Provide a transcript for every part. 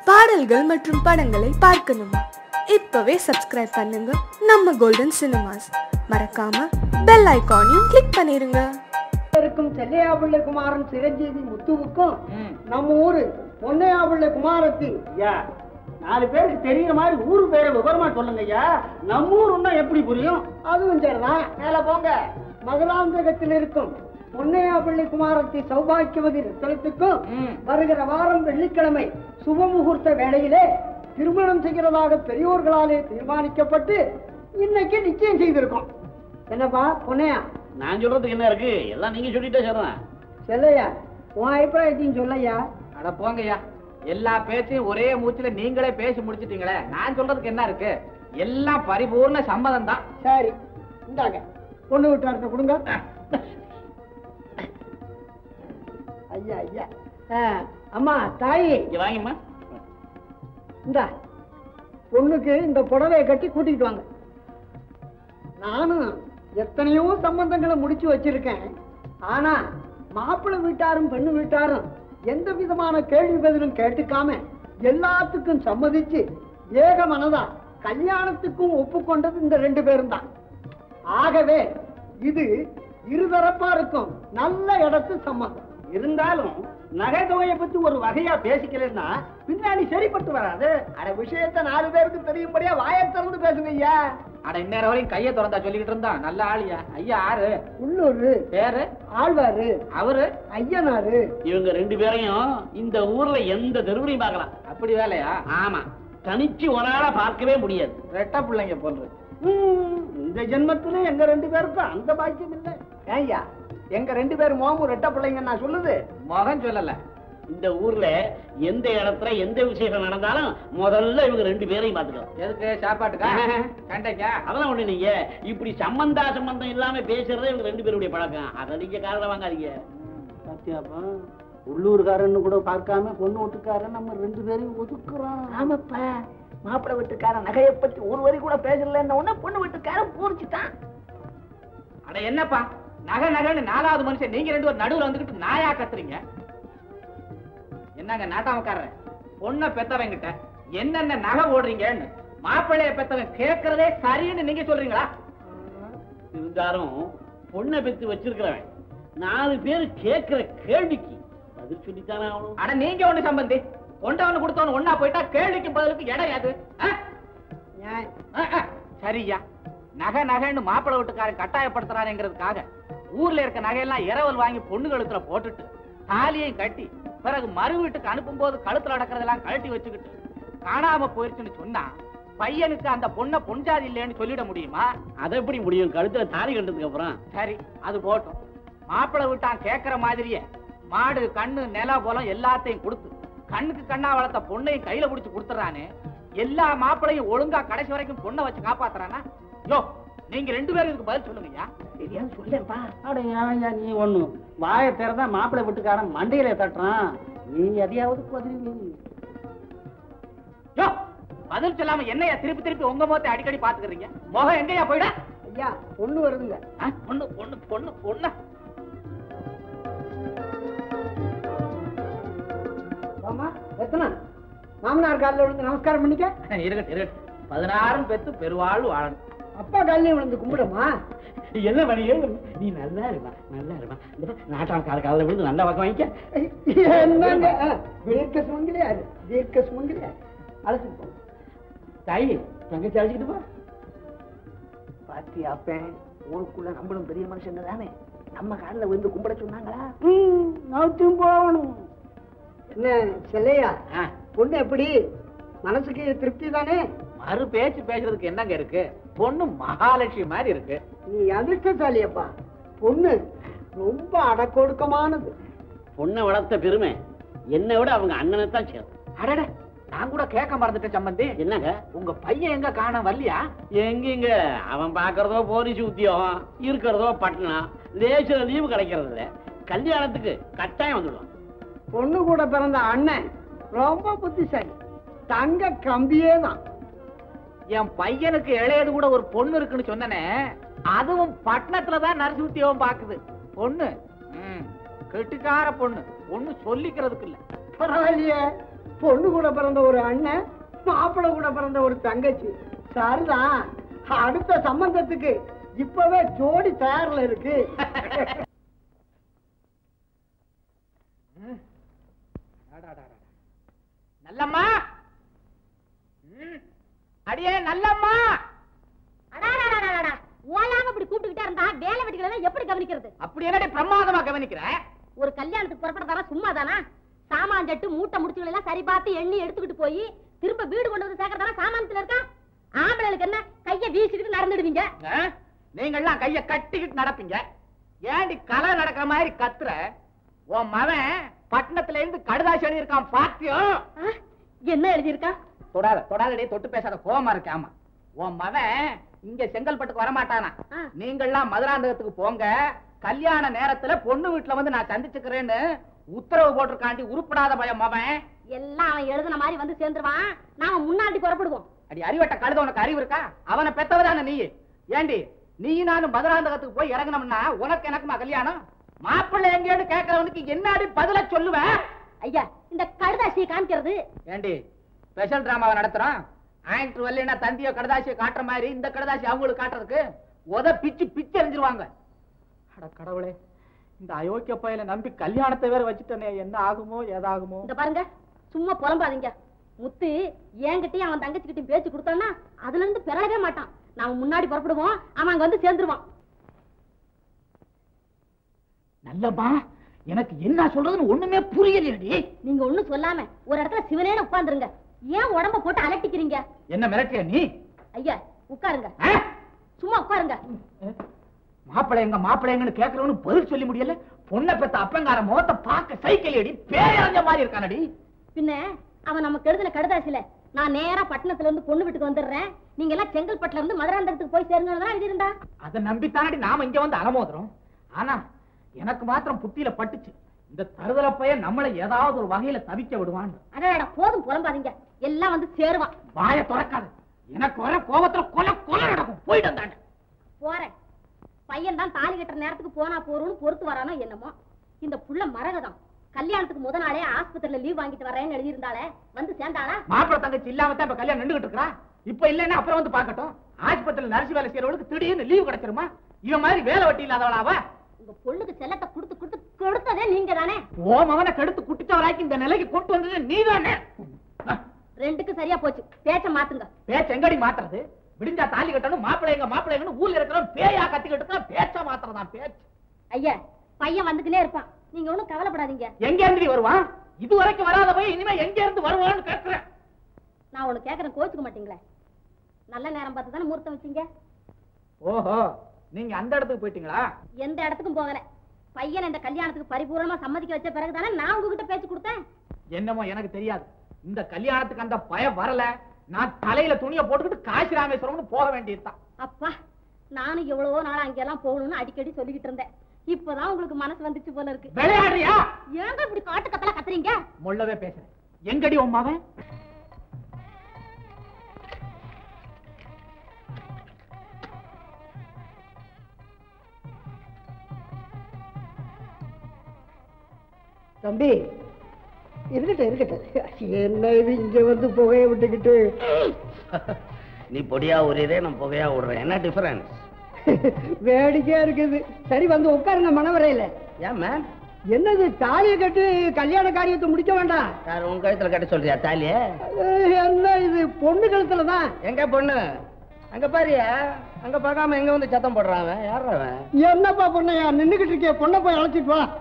பாடல்கள் மற்றும் படங்களை பார்க்கணுமா இப்பவே சப்ஸ்கிரைப் பண்ணுங்க நம்ம கோல்டன் சினிமாஸ் மறக்காம பெல் ஐகானையும் கிளிக் பண்ணிருங்க இருக்கும் செல்லையாபிள்ளை குமாரன் சிரஞ்சீவி முத்துவுக்கும் நம்ம ஊரு பொன்னையாபிள்ளை குமாரத்தி ஐயா நாலு பேருக்கு தெரியுற மாதிரி ஊரு பேரை விவரமா சொல்லுங்க ஐயா நம்ம ஊருன்னா எப்படி புரியும் அதுவும் சரிதான் மேல போங்க மதுராந்தகத்தில் இருக்கும் பொன்னையாபிள்ளை குமாரத்தி சௌபாக்கியவதி ரத்தனத்துக்கும் ம். வருகிற வாரம் வெள்ளிக்கிழமை சுபமுகூர்த்த வேளையிலே திருமணம் செய்கிறதாக பெரியோர்களாலே தீர்மானிக்கப்பட்டு இன்னைக்கு நிச்சயம் செய்திருக்கோம் என்னப்பா பொன்னையா நான் சொல்றதுக்கு என்ன இருக்கு எல்லாம் நீங்க சொல்லிட்டே சொல்றேன் செல்லையா உன் அபிப்பிராயத்தையும் சொல்லையா அட போங்கய்யா எல்லா பேச்சையும் ஒரே மூச்சுல நீங்களே பேசி முடிச்சிட்டீங்களே நான் சொல்றதுக்கு என்ன இருக்கு எல்லாம் பரிபூர்ண சம்மதம் தான் சரி இந்தாங்க பொண்ணு வீட்டார்ட்ட கொடுங்க ஐயா ஐயா ஆ, அம்மா தாயி இங்க வாங்கிம்மா இந்தா பொண்ணுக்கு இந்த புடவையை கட்டி கூட்டிட்டு வாங்க நானும் எத்தனையோ சம்பந்தங்களை முடிச்சு வச்சிருக்கேன் ஆனா மாப்பிள்ளை வீட்டாரும் பெண்ணு வீட்டாரும் எந்த விதமான கேள்வி பதிலும் கேட்டுக்காம எல்லாத்துக்கும் சம்மதிச்சு ஏக மனதா கல்யாணத்துக்கும் ஒப்புக்கொண்டது இந்த ரெண்டு பேரும் தான் ஆகவே இது இருதரப்பா இருக்கும் நல்ல இடத்து சம்மதம் இருந்தாலும் நகை தொகையை பத்தி ஒரு வகையா பேசிக்கலன்னா பின்னாடி சரிப்பட்டு வராது அட விஷயத்த நாலு பேருக்கு தெரியும்படியா வாயை திறந்து பேசுங்க ஐயா அட இந்நேரம் வரையும் கையை திறந்தா சொல்லிக்கிட்டு இருந்தான் நல்ல ஆளியா ஐயா ஆறு உள்ளூர் பேரு ஆழ்வாரு அவரு ஐயனாரு இவங்க ரெண்டு பேரையும் இந்த ஊர்ல எந்த தெருவுலையும் பார்க்கலாம் அப்படி வேலையா ஆமா தனிச்சு ஒரு ஆளா பார்க்கவே முடியாது ரெட்ட பிள்ளைங்க போன்று ம், இந்த ஜென்மத்துல எங்க ரெண்டு பேருக்கும் அந்த பாக்கியம் இல்லை ஏய்யா எங்க ரெண்டு பேரும் மோமும் ரெட்ட பிள்ளைங்க நான் சொல்லுது முகம் சொல்லல இந்த ஊர்ல எந்த இடத்துல எந்த விசேஷம் நடந்தாலும் முதல்ல இவங்க ரெண்டு பேரையும் பாத்துக்கலாம் எதுக்கு சாப்பாட்டுக்கா சண்டைக்கா அதெல்லாம் ஒண்ணு நீங்க இப்படி சம்பந்தா சம்பந்தம் இல்லாம பேசுறதே இவங்க ரெண்டு பேருடைய பழக்கம் அதை நீங்க காரணம் வாங்காதீங்க சத்தியாப்பா உள்ளூர்காரன்னு கூட பார்க்காம பொண்ணு வீட்டுக்காரன் நம்ம ரெண்டு பேரையும் ஒதுக்குறோம் ஆமாப்பா மாப்பிள்ளை வீட்டுக்காரன் நகையை பத்தி ஒரு வரி கூட பேசலன்ன உடனே பொண்ணு வீட்டுக்காரன் பூரிச்சுட்டான் அட என்னப்பா நகை நகைன்னு நாலாவது மனுஷன் நீங்க ரெண்டு பேரும் நடுவுல வந்துகிட்டு நாயா கத்துறீங்க என்னங்க நாட்டாமக்காரர் பொண்ணை பெத்தவங்கிட்ட என்னென்ன நகை ஓடுறீங்கன்னு மாப்பிள்ளைய பெத்தவன் கேட்கறதே சரின்னு நீங்க சொல்றீங்களா இருந்தாலும் பொண்ணை பெத்து வச்சிருக்கிறவன் நாலு பேர் கேட்கிற கேள்விக்கு பதில் சொல்லித்தானே ஆகணும் அட நீங்க ஒண்ணு சம்பந்தி கொண்டவனு கொடுத்தவனு ஒண்ணா போயிட்டா கேள்விக்கு பதிலுக்கு இடம் அது சரியா நகை நகைன்னு மாப்பிள்ளை வீட்டுக்காரன் கட்டாயப்படுத்துறாருங்கிறதுக்காக ஊர்ல இருக்க நகையெல்லாம் இரவல் வாங்கி பொண்ணு கழுத்துல போட்டுட்டு தாலியையும் கட்டி பிறகு மறு வீட்டுக்கு அனுப்பும் போது கழுத்துல அடக்கிறதெல்லாம் கழட்டி வச்சுக்கிட்டு காணாம போயிருச்சுன்னு சொன்னா பையனுக்கு அந்த பொண்ணை பொஞ்சாதி இல்லைன்னு சொல்லிட முடியுமா அதை எப்படி முடியும் கழுத்துல தாலி கண்டதுக்கு அப்புறம் சரி அது போட்டும் மாப்பிள்ளை விட்டான் கேக்குற மாதிரியே மாடு கண்ணு நில போலம் எல்லாத்தையும் கொடுத்து கண்ணுக்கு கண்ணா வளர்த்த பொண்ணையும் கையில புடிச்சு கொடுத்துறானே எல்லா மாப்பிளையும் ஒழுங்கா கடைசி வரைக்கும் பொண்ணை வச்சு காப்பாத்துறானா யோ நீங்க ரெண்டு பேரும் இதுக்கு பதில் சொல்லுங்கய்யா சரியான்னு சொல்லேன்ப்பா அட ஏன்யா நீ ஒண்ணு வாயை திறந்தா மாப்பிள்ளை வீட்டுக்காரன் மண்டையில தட்டுறான் நீ எதையாவது பதில் யோ பதில் சொல்லாம என்னையா திருப்பி திருப்பி உங்க முகத்தை அடிக்கடி பாத்துக்கிறீங்க முகம் எங்கயா போயிட ஐயா பொண்ணு வருதுங்க பொண்ணு பொண்ணு பொண்ணு பொண்ணு ஆமா எத்தனை மாமனார் காலில் விழுந்து நமஸ்காரம் பண்ணிக்க இருக்கட்டும் இருக்கட்டும் பதினாறும் பெத்து பெருவாழ் வாழணும் அப்பா காலையும் விழுந்து கும்பிடுமா என்ன பண்ணியே நீ நல்லா இருப்பா நல்லா இருப்பா இந்த நாட்டான் கால காலில் விழுந்து நல்லா பக்கம் வாங்கிக்க என்னங்க ஆ, தீர்க்க சுமங்கலியாரு தீர்க்க சுமங்கலியாரு அழைச்சிட்டு போங்க தாயி தங்கச்சி அழைச்சிக்கிட்டு போ பாத்தி அப்பேன் ஊருக்குள்ள நம்மளும் பெரிய மனுஷங்க தானே நம்ம காலில் விழுந்து கும்பிட சொன்னாங்களா நவுத்தும் போகணும் என்ன செல்லையா ஆ, பொண்ணு எப்படி மனசுக்கு திருப்தி தானே மறு பேச்சு பேசுறதுக்கு என்னங்க இருக்கு பொண்ணு மகாலட்சுமி மாதிரி இருக்கு நீ அதிர்ஷ்டசாலியப்பா பொண்ணு ரொம்ப அடக்கொடுக்கமானது பொண்ணை வளர்த்த பெருமை என்னை விட அவங்க அண்ணனை தான் சேரும் அடட நான் கூட கேட்க மறந்துட்டேன் சம்பந்தி என்னங்க உங்க பையன் எங்க காணோம் வரலையா எங்கெங்க அவன் பார்க்கறதோ போலீஸ் உத்தியோகம் இருக்கிறதோ பட்டணம் லேசில் லீவு கிடைக்கிறது இல்ல கல்யாணத்துக்கு கட்டாயம் வந்துடுவான் பொண்ணு கூட பிறந்த அண்ணன் ரொம்ப புத்திசாலி தங்க கம்பியே தான் என் பையனுக்கு இளையது கூட ஒரு பொண்ணு இருக்குன்னு சொன்னனே அதுவும் பட்டணத்துல தான் நரசி உத்தியோகம் பாக்குது பொண்ணு ம், கெட்டிக்கார பொண்ணு பொண்ணு சொல்லிக்கிறதுக்கு இல்ல பரவாயில்லையே பொண்ணு கூட பிறந்த ஒரு அண்ணன் மாப்பிள்ளை கூட பிறந்த ஒரு தங்கச்சி சரிதான் அடுத்த சம்பந்தத்துக்கு இப்பவே ஜோடி தயாரில் இருக்கு நல்லம்மா ம். அடியே நல்லம்மா அடாடாடாடாடா. ஓயாம இப்படி கூப்பிட்டுக்கிட்டே இருந்தா வேலை வெட்டிகளை எப்படி கவனிக்கிறது அப்படி என்னடி பிரமாதமா கவனிக்கிற ஒரு கல்யாணத்துக்கு புறப்பட சும்மா தானா சாமான் ஜட்டு மூட்டை முடிச்சுகள் எல்லாம் சரி பார்த்து எண்ணி எடுத்துக்கிட்டு போய் திரும்ப வீடு கொண்டு வந்து சேர்க்கறதான சாமானத்துல இருக்கா ஆம்பளைகளுக்கு என்ன கைய வீசிக்கிட்டு நடந்துடுவீங்க ஆ? நீங்கெல்லாம் கைய கட்டிக்கிட்டு நடப்பீங்க ஏண்டி கலை நடக்கிற மாதிரி கத்துற உன் மவன் பட்டணத்துல இருந்து கடுதாசி எழுதியிருக்கான் பாத்தியம் ஆ? என்ன எழுதியிருக்கா தொடாத தொடாதடி தொட்டு பேசாத கோவமா இருக்கு ஆமா உன் மவன் இங்க செங்கல்பட்டுக்கு வரமாட்டானா ஆ. நீங்கெல்லாம் மதுராந்தகத்துக்கு போங்க கல்யாண நேரத்துல பொண்ணு வீட்டுல வந்து நான் சந்திச்சுக்கிறேன்னு உத்தரவு போட்டிருக்காண்டி உருப்படாத பயம் மவன் எல்லாம் அவன் எழுதுன மாதிரி வந்து சேர்ந்துருவான் நாம முன்னாடி புறப்படுவோம் அடி அறிவட்ட கழுத உனக்கு அறிவு இருக்கா அவனை பெத்தவதான நீ ஏண்டி நீ நானும் மதுராந்தகத்துக்கு போய் இறங்கினோம்னா உனக்கு எனக்குமா கல்யாணம் மாப்பிள்ளை எங்கேன்னு கேட்கறவனுக்கு என்னடி பதில சொல்லுவேன் ஐயா இந்த கடுதாசியை காமிக்கிறது ஏண்டி ஸ்பெஷல் டிராமாவை நடத்துறோம் ஆக்டர் வரலன்னா தந்தியோ கடுதாசியை காட்டுற மாதிரி இந்த கடுதாசி அவங்களுக்கு காட்டுறதுக்கு உத பிச்சு பிச்சு எறிஞ்சிருவாங்க அட கடவுளே இந்த அயோக்கிய பையல நம்பி கல்யாணத்தை வேற வச்சுட்டனே என்ன ஆகுமோ ஏதாகுமோ இந்த பாருங்க சும்மா புலம்பாதீங்க முத்து என்கிட்டயும் அவன் தங்கச்சிக்கிட்டையும் பேச்சு கொடுத்தான்னா அதுல இருந்து பெறவே மாட்டான் நாம முன்னாடி புறப்படுவோம் அவன் அங்க வந்து சேர்ந்துருவான் நல்லம்மா எனக்கு என்ன சொல்றதுன்னு ஒண்ணுமே புரியலையடி நீங்க ஒண்ணும் சொல்லாம ஒரு இடத்துல சிவனேன்னு உட்கார்ந்துருங்க ஏன் உடம்ப போட்டு அலட்டிக்கிறீங்க என்ன மிரட்டிய நீ ஐயா உட்காருங்க ஆ? சும்மா உட்காருங்க மாப்பிள்ளை எங்க மாப்பிள்ளை எங்கன்னு கேக்குறவனு பதில் சொல்லி முடியல பொண்ணை பெத்த அப்பங்கார முகத்தை பார்க்க சைக்கிள் அடி பேரஞ்ச மாதிரி இருக்கானடி பின்ன அவன் நமக்கு எழுதின கடுதாசில நான் நேரா பட்டணத்துல இருந்து பொண்ணு வீட்டுக்கு வந்துடுறேன் நீங்க எல்லாம் செங்கல்பட்டுல இருந்து மதுராந்தகத்துக்கு போய் சேருங்கன்னு எழுதிருந்தா அதை நம்பித்தானடி நாம இங்க வந்து அலமோதுறோம் ஆனா எனக்கு மாத்திரம் புத்தியில பட்டுச்சு இந்த தருதல பையன் நம்மளை ஏதாவது ஒரு வகையில தவிக்க விடுவான் அடடா போதும் புலம்பாதீங்க எல்லாம் வந்து சேருவான் வாய திறக்காது எனக்கு வர கோபத்துல கொலை கொலை நடக்கும் போயிட்டு வந்தாங்க போறேன் பையன் தான் தாலி கட்டுற நேரத்துக்கு போனா போறோம்னு பொறுத்து வரானோ என்னமோ இந்த புள்ள மரகதம் கல்யாணத்துக்கு முத நாளே ஆஸ்பத்திரியில லீவ் வாங்கிட்டு வரேன்னு எழுதியிருந்தாளே வந்து சேர்ந்தாளா மாப்பிள்ளை தங்கச்சி இல்லாம தான் இப்ப கல்யாணம் நின்றுகிட்டு இருக்கா இப்ப இல்லைன்னா அப்புறம் வந்து பாக்கட்டும் ஆஸ்பத்திரியில நர்ஸ் வேலை செய்யறவளுக்கு திடீர்னு லீவு கிடைச்சிருமா இவன் மாதிரி வேலை வெட்டி இல்லாதவளாவா உங்க பொண்ணுக்கு செல்லத்தை கொடுத்து கொடுத்து கொடுத்ததே நீங்க தானே ஓ மவனை கெடுத்து குட்டிச்சவராக்கி இந்த நிலைக்கு கொண்டு வந்தது நீதானே ரெண்டுக்கும் சரியா போச்சு பேச்ச மாத்துங்க பேச்ச எங்கடி மாத்துறது விடிஞ்சா தாலி கட்டணும் மாப்பிள்ளை எங்க மாப்பிள்ளை எங்கன்னு ஊர்ல இருக்கிறவன் பேயா கத்திக்கிட்டு இருக்கான் பேச்ச மாத்துறதான் பேச்சு ஐயா பையன் வந்துக்கினே இருப்பான் நீங்க ஒண்ணும் கவலைப்படாதீங்க எங்க இருந்து வருவான் இது வரைக்கும் வராத போய் இனிமே எங்க இருந்து வருவான்னு கேக்குறேன் நான் ஒண்ணு கேக்குறேன் கோச்சுக்க மாட்டீங்களே நல்ல நேரம் பார்த்து தானே முகூர்த்தம் வச்சீங்க ஓஹோ நீங்க அந்த இடத்துக்கு போயிட்டீங்களா எந்த இடத்துக்கும் போகல பையன் இந்த கல்யாணத்துக்கு பரிபூர்ணமா சம்மதிக்க வச்ச பிறகு தானே நான் உங்ககிட்ட பேச்சு கொடுத்தேன் என்னமோ எனக்கு தெரியாது இந்த கல்யாணத்துக்கு அந்த பயம் வரல நான் தலையில துணியை போட்டுக்கிட்டு காசி ராமேஸ்வரம்னு போக வேண்டியதுதான் அப்பா நானும் எவ்வளவோ நாள் அங்கெல்லாம் போகணும்னு அடிக்கடி சொல்லிக்கிட்டு இருந்தேன் இப்பதான் உங்களுக்கு மனசு வந்துச்சு போல இருக்கு விளையாடுறியா ஏங்க இப்படி காட்டு கத்தல கத்துறீங்க முள்ளவே பேசுறேன் எங்கடி உமாவன் தம்பி இருக்கட்டும் இருக்கட்டும் என்ன இது இங்க வந்து புகைய விட்டுக்கிட்டு நீ பொடியா உரியதே நான் புகையா விடுறேன் என்ன டிஃபரன்ஸ் வேடிக்கையா இருக்குது சரி வந்து உட்காருங்க மனவரையில ஏன் மேம் என்னது தாலியை கட்டி கல்யாண காரியத்தை முடிக்க வேண்டாம் யார் உன் கழுத்துல கட்ட சொல்றியா தாலிய அஹ், என்ன இது பொண்ணு கழுத்துல தான் எங்க பொண்ணு அங்க பாரியா அங்க பார்க்காம எங்க வந்து சத்தம் போடுறான் அவன் யார் அவன் என்னப்பா பொண்ணையா நின்னுகிட்டு இருக்கே பொண்ணை போய் அழைச்சிட்டு வா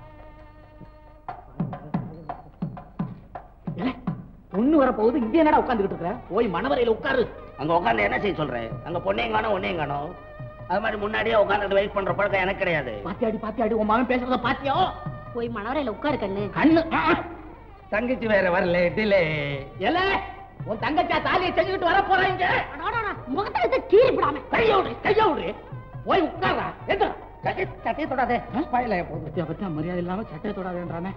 பொண்ணு வர போகுது இங்க என்னடா உட்காந்துக்கிட்டு இருக்கிற போய் மணவரையில உட்காரு அங்க உட்காந்து என்ன செய்ய சொல்றேன் அங்க பொண்ணையும் காணும் ஒன்னையும் காணும் அது மாதிரி முன்னாடியே உட்காந்துட்டு வெயிட் பண்ற பழக்கம் எனக்கு கிடையாது பாத்தியாடி பாத்தியாடி உன் மகன் பேசுறத பாத்தியோ போய் மணவரையில உட்காரு கண்ணு கண்ணு ஆ, ஆ. தங்கச்சி வேற வரல டிலே ஏலே உன் தங்கச்சா தாலியை செஞ்சுக்கிட்டு வர போறாங்க அடாடாடா, முகத்தை எடுத்து கீறி விடாம கைய விடு கைய விடு போய் உட்கார்றா எந்திரா சட்டை சட்டையை தொடாதே பாயில போகுது பத்தியா பத்தியா மரியாதை இல்லாம சட்டை தொடாதுன்றானே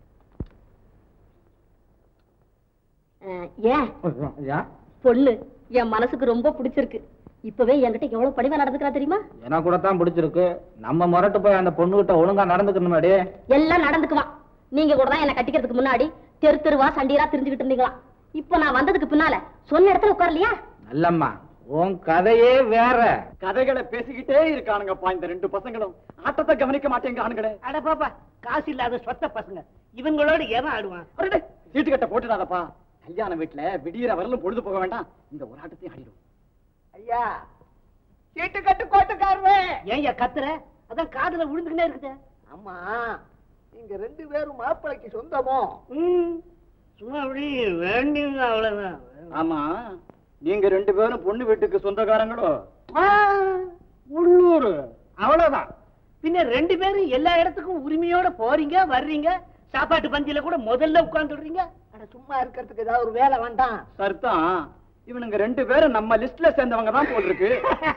அஹ், ஏன் பொண்ணு என் மனசுக்கு ரொம்ப பிடிச்சிருக்கு இப்பவே என்கிட்ட எவ்வளவு படிவா நடந்துக்கிறா தெரியுமா எனக்கு கூட தான் பிடிச்சிருக்கு நம்ம முரட்டு போய் அந்த பொண்ணுகிட்ட ஒழுங்கா நடந்துக்கணுமாடி எல்லாம் நடந்துக்குவான் நீங்க கூட தான் என்ன கட்டிக்கிறதுக்கு முன்னாடி தெரு தெருவா சண்டீரா தெரிஞ்சுக்கிட்டு இருந்தீங்களா இப்ப நான் வந்ததுக்கு பின்னால சொன்ன இடத்துல உட்காரலையா நல்லம்மா உன் கதையே வேற கதைகளை பேசிக்கிட்டே இருக்கானுங்கப்பா இந்த ரெண்டு பசங்களும் ஆட்டத்தை கவனிக்க மாட்டேங்கிறானுங்களே அட பாப்பா காசு இல்லாத சொத்த பசங்க இவங்களோட எவன் ஆடுவான் அடடே, சீட்டு கட்ட போட்டுடாதப்பா கல்யாண வீட்டுல விடியற வரலும் பொழுது போக வேண்டாம் இந்த ஒரு ஆட்டத்தையும் ஆடிடும் ஐயா சீட்டு கட்டு கோட்டுக்காரவே ஏன் கத்துற அதான் காதுல விழுந்துக்கிட்டே இருக்குது ஆமா நீங்க ரெண்டு பேரும் மாப்பிளைக்கு சொந்தமோ சும்மா அப்படி வேண்டியது அவ்வளவுதான் ஆமா நீங்க ரெண்டு பேரும் பொண்ணு வீட்டுக்கு சொந்தக்காரங்களோ ஆ, உள்ளூர் அவ்வளவுதான் பின்ன ரெண்டு பேரும் எல்லா இடத்துக்கும் உரிமையோட போறீங்க வர்றீங்க சாப்பாட்டு பந்தியில கூட முதல்ல உட்கார்ந்துடுறீங்க அட சும்மா இருக்கிறதுக்கு ஏதாவது ஒரு வேலை வேண்டாம் சரிதான் இவனுங்க ரெண்டு பேரும் நம்ம லிஸ்ட்ல சேர்ந்தவங்க தான் போல் இருக்கு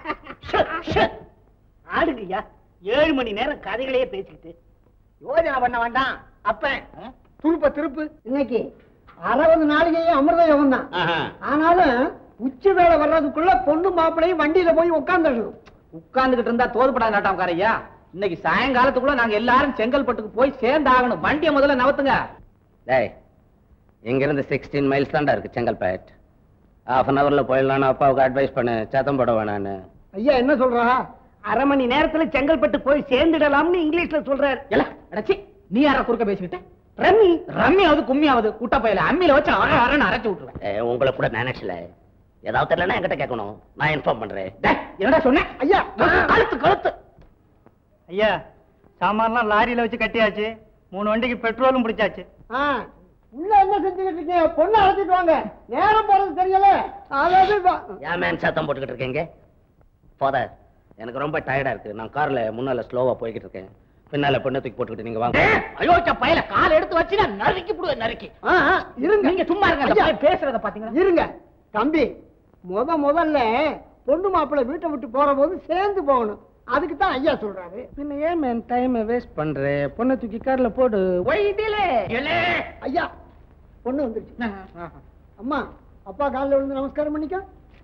ஆடுங்கய்யா ஏழு மணி நேரம் கதைகளையே பேசிக்கிட்டு யோஜனை பண்ண வேண்டாம் அப்ப துருப்ப திருப்பு இன்னைக்கு அறுபது நாளிகையும் அமிர்த யோகம் தான் ஆனாலும் உச்சி வேலை வர்றதுக்குள்ள பொண்ணு மாப்பிளையும் வண்டியில போய் உட்காந்துடணும் உட்கார்ந்துகிட்டு இருந்தா தோதுபடாத நாட்டாமக்காரையா இன்னைக்கு சாயங்காலத்துக்குள்ள நாங்க எல்லாரும் செங்கல்பட்டுக்கு போய் சேர்ந்தாகணும் வண்டியை முதல்ல நவத்துங்க டேய் இங்கிருந்து சிக்ஸ்டீன் மைல்ஸ் தான்டா இருக்கு செங்கல்பேட் ஹாஃப் அன் ஹவர்ல போயிடலான்னு அப்பாவுக்கு அட்வைஸ் பண்ணு சேத்தம் போட வேணான்னு ஐயா என்ன சொல்றா அரை மணி நேரத்துல செங்கல்பட்டு போய் சேர்ந்துடலாம்னு இங்கிலீஷ்ல சொல்றாரு எல அடச்சி நீ யாரா குறுக்க பேசிக்கிட்ட ரம்மி ரம்மியாவது கும்மியாவது குட்ட பையில அம்மியில வச்சு அரை அரைன்னு அரைச்சு விட்டுருவேன் ஏய், உங்களை கூட நினைச்சல ஏதாவது தெரியலன்னா என்கிட்ட கேட்கணும் நான் இன்ஃபார்ம் பண்றேன் டேய், என்னடா சொன்னேன் ஐயா கழுத்து கழுத்து ஐயா சாமான்லாம் லாரியில வச்சு கட்டியாச்சு மூணு வண்டிக்கு பெட்ரோலும் பிடிச்சாச்சு ஆ, உள்ள என்ன செஞ்சுக்கிட்டு இருக்கீங்க பொண்ணு அழைச்சிட்டு வாங்க நேரம் போறது தெரியல அதாவது வா- ஏன் மேன் சத்தம் போட்டுக்கிட்டு இருக்கீங்க ஃபாதர் எனக்கு ரொம்ப டயர்டா இருக்கு நான் கார்ல முன்னால ஸ்லோவா போய்கிட்டு இருக்கேன் பின்னால பொண்ணை தூக்கி போட்டுக்கிட்டு நீங்க வாங்க அயோச்ச பையில கால் எடுத்து வச்சு நான் நறுக்கி புடுவேன் நறுக்கி ஆ, ஆ, இருங்க நீங்க சும்மா இருங்க அந்த ஐயா, பையன் பேசுறத பாத்தீங்களா இருங்க தம்பி முத முதல்ல பொண்ணு மாப்பிள்ளை வீட்டை விட்டு போற போது சேர்ந்து போகணும் அதுக்கு தான் ஐயா சொல்றாரு பின்ன ஏன் மேன் டைம் வேஸ்ட் பண்ற பொண்ணை தூக்கி கார்ல போடு ஒய்டிலே ஐயா பொண்ணு வந்துருச்சு அம்மா அப்பா காலில் விழுந்து நமஸ்காரம் பண்ணிக்க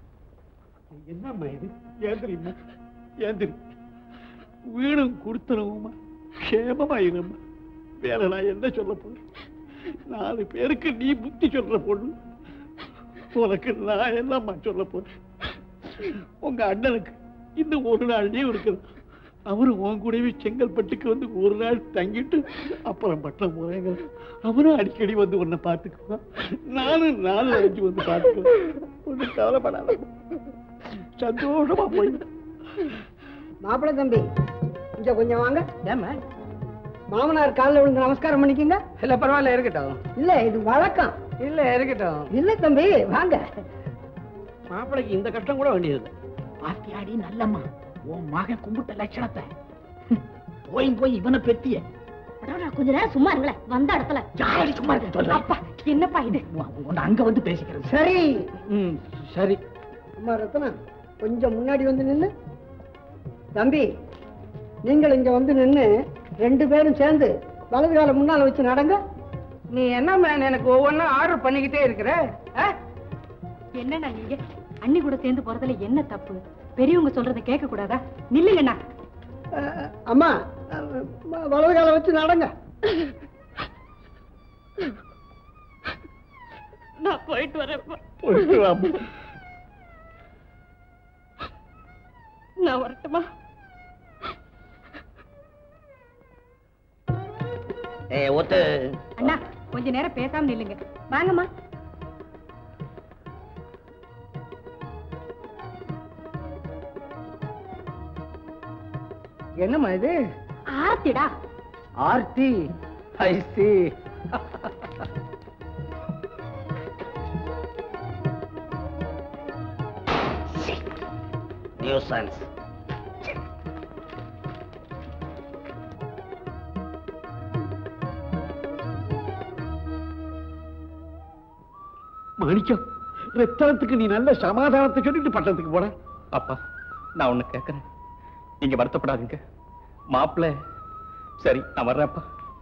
என்னம்மா இது ஏன் தெரியுமா ஏன் தெரியும் வீடும் கொடுத்துருவோமா க்ஷேமமா இருமா வேற நான் என்ன சொல்ல போறேன் நாலு பேருக்கு நீ புத்தி சொல்ற பொண்ணு உனக்கு நான் என்னம்மா சொல்ல போறேன் உங்க அண்ணனுக்கு இன்னும் ஒரு நாள் லீவ் இருக்குது அவரும் உன் கூடவே செங்கல்பட்டுக்கு வந்து ஒரு நாள் தங்கிட்டு அப்புறம் பட்டம் போறேங்க அவரும் அடிக்கடி வந்து உன்னை பார்த்துக்குவான் நானும் நாலு அஞ்சு வந்து பார்த்துக்குவேன் ஒன்றும் கவலைப்படாத சந்தோஷமா போய் மாப்பிள்ளை தம்பி இங்க கொஞ்சம் வாங்க ஏமா மாமனார் காலில் விழுந்து நமஸ்காரம் பண்ணிக்கங்க இல்ல பரவாயில்ல இருக்கட்டும் இல்ல இது வழக்கம் இல்ல இருக்கட்டும் இல்ல தம்பி வாங்க மாப்பிளைக்கு இந்த கஷ்டம் கூட வேண்டியது பாத்தியாடி நல்லம்மா உன் மகன் கும்பிட்ட லட்சணத்தை போய் போய் இவனை பெத்திய அடடா, கொஞ்ச நேரம் சும்மா இருங்களேன் வந்த இடத்துல யாரடி சும்மா இருக்க சொல்றேன் அப்பா என்னப்பா இது உன்னை அங்க வந்து பேசிக்கிறது சரி ம் சரி அம்மா ரத்னா கொஞ்சம் முன்னாடி வந்து நின்னு தம்பி நீங்கள் இங்க வந்து நின்னு ரெண்டு பேரும் சேர்ந்து வலது கால முன்னால வச்சு நடங்க நீ என்ன மேன் எனக்கு ஒவ்வொன்றும் ஆர்டர் பண்ணிக்கிட்டே இருக்கிற ஆ? என்னண்ணா நீங்க அண்ணி கூட சேர்ந்து போறதுல என்ன தப்பு பெரியவங்க சொல்றத கேட்க கூடாதா நில்லுங்கண்ணா அஹ், அம்மா அஹ், வலது கால வச்சு நடங்க நான் போயிட்டு வரேன்ப்பா போயிட்டு வாம்மா. நான் வரட்டுமா ஏய் ஒத்து அண்ணா கொஞ்ச நேரம் பேசாம நில்லுங்க வாங்கம்மா என்னம்மா இது ஆர்த்திடா ஆர்த்தி ஐ சி நியூ சன்ஸ் மாணிக்கம் ரத்தனத்துக்கு நீ நல்ல சமாதானத்தை சொல்லிட்டு பட்டணத்துக்கு போட அப்பா நான் ஒண்ணு கேட்கறேன் நீங்க வருத்தப்படாதீங்க மாப்பிள்ளை சரி நான் வர்றேன்ப்பா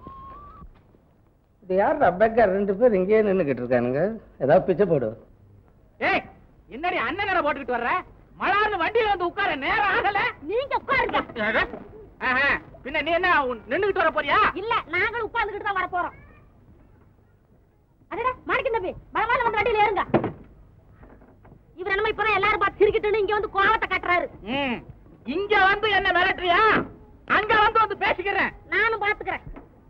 இது யார் பெக்கர் ரெண்டு பேர் இங்கேயே நின்னுகிட்டு இருக்கானுங்க ஏதாவது பிச்சை போடு ஏய் என்னடி அண்ணன் போட்டுக்கிட்டு வர்ற மலார்னு வண்டியில வந்து உட்கார நேரம் ஆகல நீங்க உட்காருங்க ஆஹா, பின்ன நீ என்ன உன் நின்னுகிட்டு வர போறியா இல்ல நாங்களும் உட்கார்ந்துகிட்டு தான் வர போறோம் அடடா மாணிக்கம் தம்பி பலமான வந்து வண்டியில ஏறுங்க இவர் என்னமோ இப்பதான் எல்லாரும் பார்த்து சிரிக்கிட்டுன்னு இங்க வந்து கோவத்தை கட்டுறாரு ம். இங்க வந்து என்ன மிரட்டுறியா அங்க வந்து வந்து பேசிக்கிறேன் நானும் பாத்துக்கிறேன்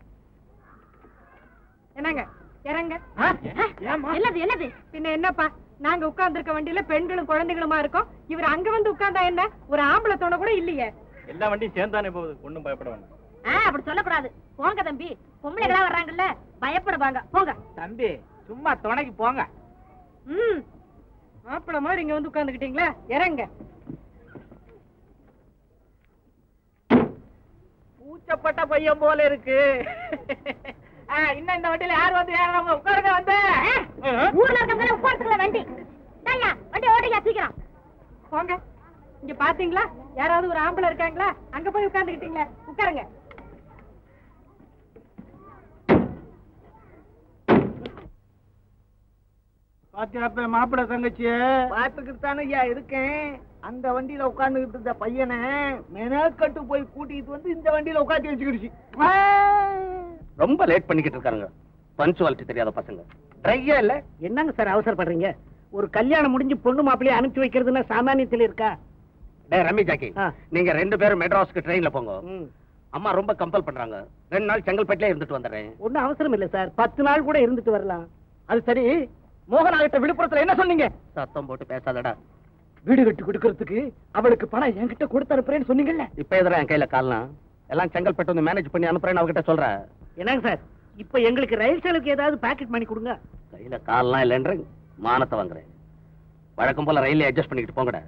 என்னங்க இறங்க ஆ? ஏம்மா? என்னது என்னது பின்ன என்னப்பா நாங்க உட்கார்ந்திருக்க வண்டியில பெண்களும் குழந்தைகளுமா இருக்கோம் இவர் அங்க வந்து உட்கார்ந்தா என்ன ஒரு ஆம்பளை துணை கூட இல்லையே எல்லா வண்டியும் சேர்ந்தானே போகுது ஒண்ணும் பயப்பட வேண்டாம் ஆ அப்படி சொல்லக்கூடாது போங்க தம்பி பொம்பளைகளா வர்றாங்கல்ல பயப்படுவாங்க போங்க தம்பி சும்மா துணைக்கு போங்க ம் மாப்பிள மாதிரி இங்க வந்து உட்கார்ந்துக்கிட்டீங்களா இறங்க பூச்சப்பட்ட பையன் போல இருக்கு ஆ, இன்னும் இந்த வண்டியில யார் வந்து ஏறாங்க உட்காருங்க வந்து ஊர்ல இருக்கவங்க உட்காந்துக்கல வண்டி தாயா வண்டி ஓடியா சீக்கிரம் போங்க இங்க பாத்தீங்களா யாராவது ஒரு ஆம்பளை இருக்காங்களா அங்க போய் உட்கார்ந்துக்கிட்டீங்களா உட்காருங்க பாத்தியாப்ப மாப்பிள்ள தங்கச்சிய பாத்துக்கிட்டு தானே ஐயா இருக்கேன் அந்த வண்டியில உட்கார்ந்துகிட்டு இருந்த பையனை மெனக்கட்டு போய் கூட்டிட்டு வந்து இந்த வண்டியில உட்காந்து வச்சுக்கிடுச்சு ரொம்ப லேட் பண்ணிக்கிட்டு இருக்காங்க பஞ்சுவாலிட்டி தெரியாத பசங்க ட்ரையா இல்ல என்னங்க சார் அவசரப்படுறீங்க ஒரு கல்யாணம் முடிஞ்சு பொண்ணு மாப்பிள்ளைய அனுப்பிச்சு வைக்கிறதுன்னா சாமானியத்தில் இருக்கா டே ரம்மி ஜாக்கி ஆ. நீங்க ரெண்டு பேரும் மெட்ராஸ்க்கு ட்ரெயின்ல போங்க ம். அம்மா ரொம்ப கம்பல் பண்றாங்க ரெண்டு நாள் செங்கல்பேட்டிலே இருந்துட்டு வந்துடுறேன் ஒண்ணும் அவசரம் இல்ல சார் பத்து நாள் கூட இருந்துட்டு வரலாம் அது சரி மோகனாகிட்ட விழுப்புரத்துல என்ன சொன்னீங்க சத்தம் போட்டு பேசாதடா வீடு கட்டி கொடுக்கறதுக்கு அவளுக்கு பணம் என்கிட்ட கொடுத்து அனுப்புறேன்னு சொன்னீங்கல்ல இப்ப எதிரா என் கையில கால்லாம் எல்லாம் செங்கல்பட்டு வந்து மேனேஜ் பண்ணி அனுப்புறேன்னு அவகிட்ட சொல்ற என்னங்க சார் இப்ப எங்களுக்கு ரயில் செலவுக்கு ஏதாவது பாக்கெட் பண்ணி கொடுங்க கையில கால்லாம் இல்லைன்ற மானத்தை வாங்குறேன் வழக்கம் போல ரயிலே அட்ஜஸ்ட் பண்ணிக்கிட்டு போங்கடா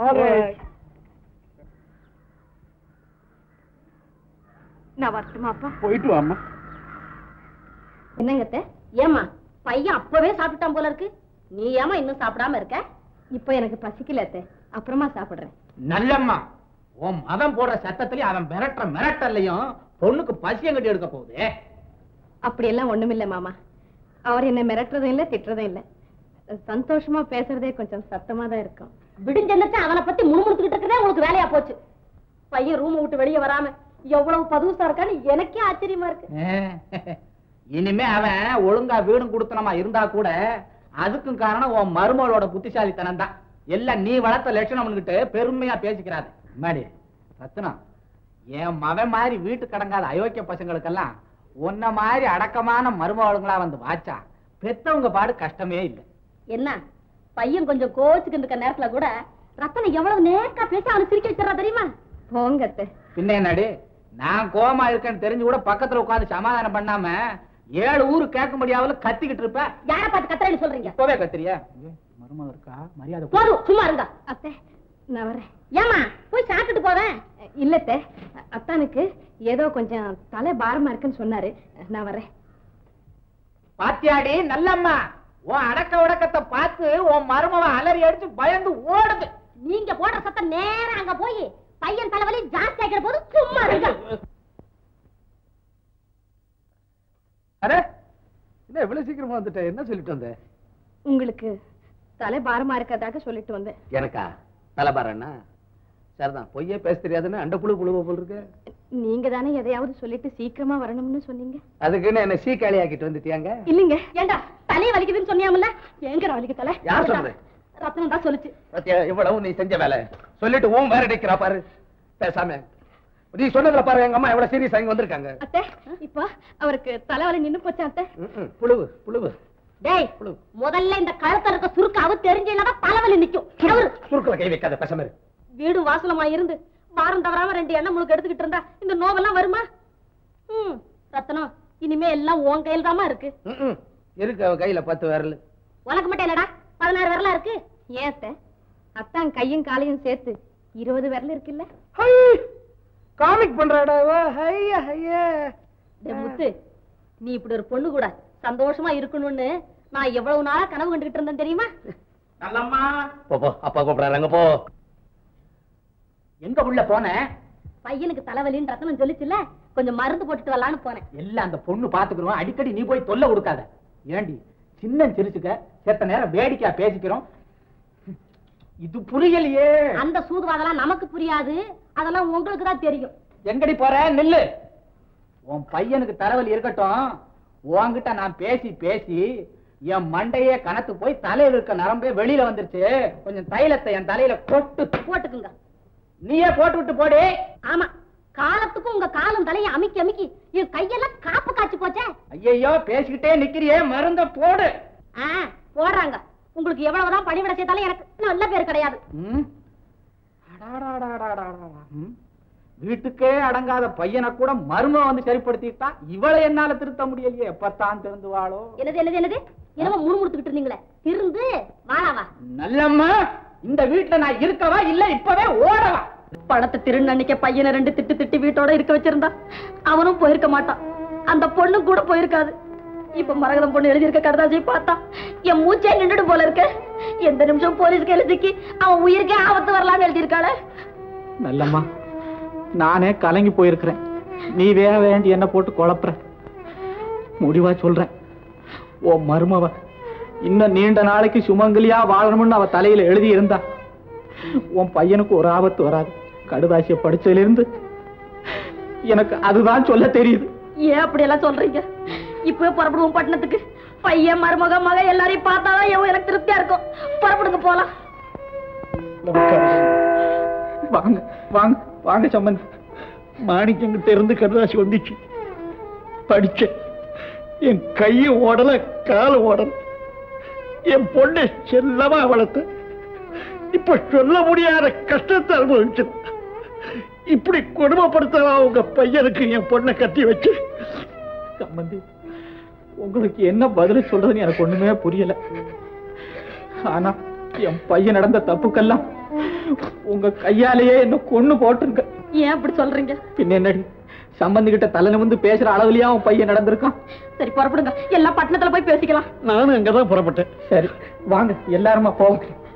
நான் வரட்டுமாப்பா போயிட்டு வாமா என்னங்க அத்தை? ஏம்மா பையன் அப்பவே சாப்பிட்டான் போல இருக்கு நீ ஏமா இன்னும் சாப்பிடாம இருக்க இப்போ எனக்கு பசிக்கல அத்தை அப்புறமா சாப்பிடுறேன் நல்லம்மா உன் மதம் போடுற சத்தத்திலயும் அவன் மிரட்டுற மிரட்டல்லையும் பொண்ணுக்கு பசியம் கட்டி எடுக்க போகுது அப்படியெல்லாம் ஒண்ணுமில்ல மாமா அவர் என்ன மிரட்டுறதும் இல்ல திட்டுறதும் இல்ல சந்தோஷமா பேசுறதே கொஞ்சம் சத்தமா தான் இருக்கும் விடிஞ்சென்னச்சு அவனை பத்தி முணுமுணுத்துக்கிட்டு இருக்கதே உங்களுக்கு வேலையா போச்சு பையன் ரூம் விட்டு வெளியே வராம எவ்வளவு பதுசா இருக்கான்னு எனக்கே ஆச்சரியமா இருக்கு இனிமே அவன் ஒழுங்கா வீடும் கொடுத்தனமா இருந்தா கூட அதுக்கும் காரணம் உன் மருமகளோட புத்திசாலித்தனம் தான் எல்லாம் நீ வளர்த்த லட்சணம்னுகிட்டு பெருமையா பேசிக்கிறாது மாடி ரத்னம் என் மவன் மாதிரி வீட்டு கடங்காத அயோக்கிய பசங்களுக்கெல்லாம் உன்ன மாதிரி அடக்கமான மருமகளுங்களா வந்து வாச்சா பெத்தவங்க பாடு கஷ்டமே இல்லை என்ன பையன் கொஞ்சம் கோச்சுக்கிட்டு இருக்க நேரத்துல கூட ரத்தனை எவ்வளவு நேக்கா பேச அவனை சிரிக்க வச்சிடறா தெரியுமா போங்க அத்தை பின்ன என்னடி நான் கோமா இருக்கேன்னு தெரிஞ்சு கூட பக்கத்துல உட்கார்ந்து சமாதானம் பண்ணாம ஏழு ஊரு கேட்க முடியாமல கத்திக்கிட்டு இருப்ப யார பார்த்து கத்துறேன்னு சொல்றீங்க இப்பவே கத்துறியா மருமகள் இருக்கா மரியாதை கொடு. போதும் சும்மா இருங்க அத்தை நான் வரேன் ஏமா போய் சாப்பிட்டுட்டு போவேன் இல்ல அத்தை அத்தானுக்கு ஏதோ கொஞ்சம் தலை பாரமா இருக்குன்னு சொன்னாரு நான் வரேன் பாத்தியாடி நல்லம்மா உன் அடக்க உடக்கத்தை பார்த்து உன் மருமவ அலறி அடிச்சு பயந்து ஓடுது நீங்க போடுற சத்தம் நேரா அங்க போய் பையன் தலைவலி ஜாஸ்தி ஆகிற போது சும்மா இருங்க அடே என்ன இவ்வளவு சீக்கிரமா வந்துட்ட என்ன சொல்லிட்டு வந்த உங்களுக்கு தலை பாரமா இருக்கறதாக சொல்லிட்டு வந்தேன் எனக்கா தலைபாரண்ணா சரிதான் பொய்யே பேச தெரியாதுன்னு அண்ட புழு புழுவ போல் இருக்கு நீங்க தானே எதையாவது சொல்லிட்டு சீக்கிரமா வரணும்னு சொன்னீங்க அதுக்குன்னு என்ன சீக்காளி ஆக்கிட்டு வந்துட்டியாங்க இல்லைங்க ஏண்டா தலை வலிக்குதுன்னு சொன்னியாமல்ல எங்க வலிக்கு தலை யார் சொல்றது ரத்னம் தான் சொல்லுச்சு பாத்தியா இவ்வளவு நீ செஞ்ச வேலை சொல்லிட்டு உன் வேற அடிக்கிறா பாரு பேசாம நீ சொன்னதுல பாரு எங்க அம்மா எவ்வளவு சீரியஸ் இங்க வந்திருக்காங்க அத்தை இப்போ அவருக்கு தலைவலி நின்னு போச்சா அத்தை ம்ம். புழுவு புழுவு டேய் முதல்ல இந்த கழுத்துல இருக்க சுருக்காவு தெரிஞ்சா தலைவலி நிக்கும் நவுரு. சுருக்குல கை வைக்காத பேசாம இரு. வீடு வாசலமா இருந்து வாரம் தவறாம ரெண்டு எண்ணெய் முழுக்க எடுத்துக்கிட்டு இருந்தா இந்த நோவெல்லாம் வருமா ம் ரத்னம் இனிமே எல்லாம் உன் கையில் தாமா இருக்கு ம்ம். இருக்கு அவ கையில பத்து விரல் உனக்கு மட்டும் என்னடா பதினாறு வரலாம் இருக்கு ஏன் அத்தை அத்தான் கையும் காலையும் சேர்த்து இருபது விரல் இருக்குல்ல காமிக் பண்றாடா இவ. ஹையா ஹையா டேய் முத்து நீ இப்படி ஒரு பொண்ணு கூட சந்தோஷமா இருக்கணும்னு நான் எவ்வளவு நாளா கனவு கண்டுகிட்டு இருந்தேன் தெரியுமா நல்லம்மா போ போ அப்பா கூப்பிடுறாங்க போ எங்க உள்ள போன பையனுக்கு தலைவலின்னு ரத்தனம் சொல்லிச்சுல கொஞ்சம் மருந்து போட்டுட்டு வரலான்னு போனேன் எல்லாம் அந்த பொண்ணு பாத்துக்கிறோம் அடிக்கடி நீ போய் தொல்லை கொடுக்காத ஏண்டி சின்ன சிரிச்சுக்க செத்த நேரம் வேடிக்கையா பேசிக்கிறோம் இது புரியலையே அந்த சூதுவாதெல்லாம் நமக்கு புரியாது அதெல்லாம் உங்களுக்கு தான் தெரியும் எங்கடி போற நில்லு உன் பையனுக்கு தலைவலி இருக்கட்டும் உன்கிட்ட நான் பேசி பேசி என் மண்டையே கனத்து போய் தலையில இருக்க நரம்பே வெளியில வந்துருச்சு கொஞ்சம் தைலத்தை என் தலையில கொட்டு போட்டுக்குங்க நீயே போட்டு விட்டு போடி ஆமா காலத்துக்கும் உங்க காலும் தலையை அமுக்கி அமுக்கி என் கையெல்லாம் காப்பு காய்ச்சி போச்சே ஐயையோ பேசிக்கிட்டே நிக்கிறியே மருந்த போடு ஆ போடுறாங்க உங்களுக்கு எவ்வளவுதான் பணிவிட செய்தாலும் எனக்கு நல்ல பேர் கிடையாது ம்? அடாடாடாடாடாடா. ம்? வீட்டுக்கே அடங்காத பையனை கூட மரும வந்து சரிப்படுத்திட்டா இவளை என்னால திருத்த முடியலையே எப்பத்தான் திருந்துவாளோ என்னது என்னது என்னது என்னமோ முணுமுணுத்துக்கிட்டு இருந்தீங்களே திருந்து வாழாவா நல்லம்மா இந்த வீட்டுல நான் இருக்கவா இல்ல இப்பவே ஓடவா பணத்தை திருன்னு அன்னைக்கு பையனை ரெண்டு திட்டு திட்டி வீட்டோட இருக்க வச்சிருந்தா அவனும் போயிருக்க மாட்டான் அந்த பொண்ணும் கூட போயிருக்காது இப்ப மரகதம் பொண்ணு எழுதியிருக்க கடுதாசியை பார்த்தா என் மூச்சே நின்றுடு போல இருக்கு எந்த நிமிஷம் போலீஸ் கையில சிக்கி அவன் உயிருக்கே ஆபத்து வரலாம்னு எழுதியிருக்காளே நல்லம்மா நானே கலங்கி போயிருக்கிறேன் நீ வேக வேண்டி என்ன போட்டு குழப்புற முடிவா சொல்றேன் ஓ மருமவ இன்னும் நீண்ட நாளைக்கு சுமங்கலியா வாழணும்னு அவ தலையில எழுதி இருந்தா உன் பையனுக்கு ஒரு ஆபத்து வராது கடுதாசிய படிச்சதுல இருந்து எனக்கு அதுதான் சொல்ல தெரியுது ஏன் அப்படி எல்லாம் சொல்றீங்க இப்பவே புறப்படுவோம் பட்டணத்துக்கு பையன் மருமக மக எல்லாரையும் பார்த்தாதான் எவ்வளவு எனக்கு திருப்தியா இருக்கும் புறப்படுங்க போலாம் வாங்க வாங்க வாங்க சம்பந்தி மாணிக்கங்கிட்ட இருந்து கடுதாசி வந்துச்சு படிச்சேன் என் கையும் ஓடல காலும் ஓடல என் பொண்ணை செல்லமா வளர்த்து இப்ப சொல்ல முடியாத கஷ்டத்தை அனுபவிச்சு இப்படி கொடுமைப்படுத்தலாம் உங்க பையனுக்கு என் பொண்ணை கட்டி வச்சு சம்பந்தி உங்களுக்கு என்ன பதில் சொல்றதுன்னு எனக்கு ஒண்ணுமே புரியல ஆனா என் பையன் நடந்த தப்புக்கெல்லாம் உங்க கையாலேயே என்ன கொன்னு போட்டிருக்க ஏன் அப்படி சொல்றீங்க பின்ன என்னடி சம்பந்தி கிட்ட தலை நிமிந்து பேசுற அளவுலயா உன் பையன் நடந்திருக்கான் சரி புறப்படுங்க எல்லாம் பட்டணத்துல போய் பேசிக்கலாம் நானும் அங்கதான் புறப்பட்டேன் சரி வாங்க எல்லாருமா போவோம்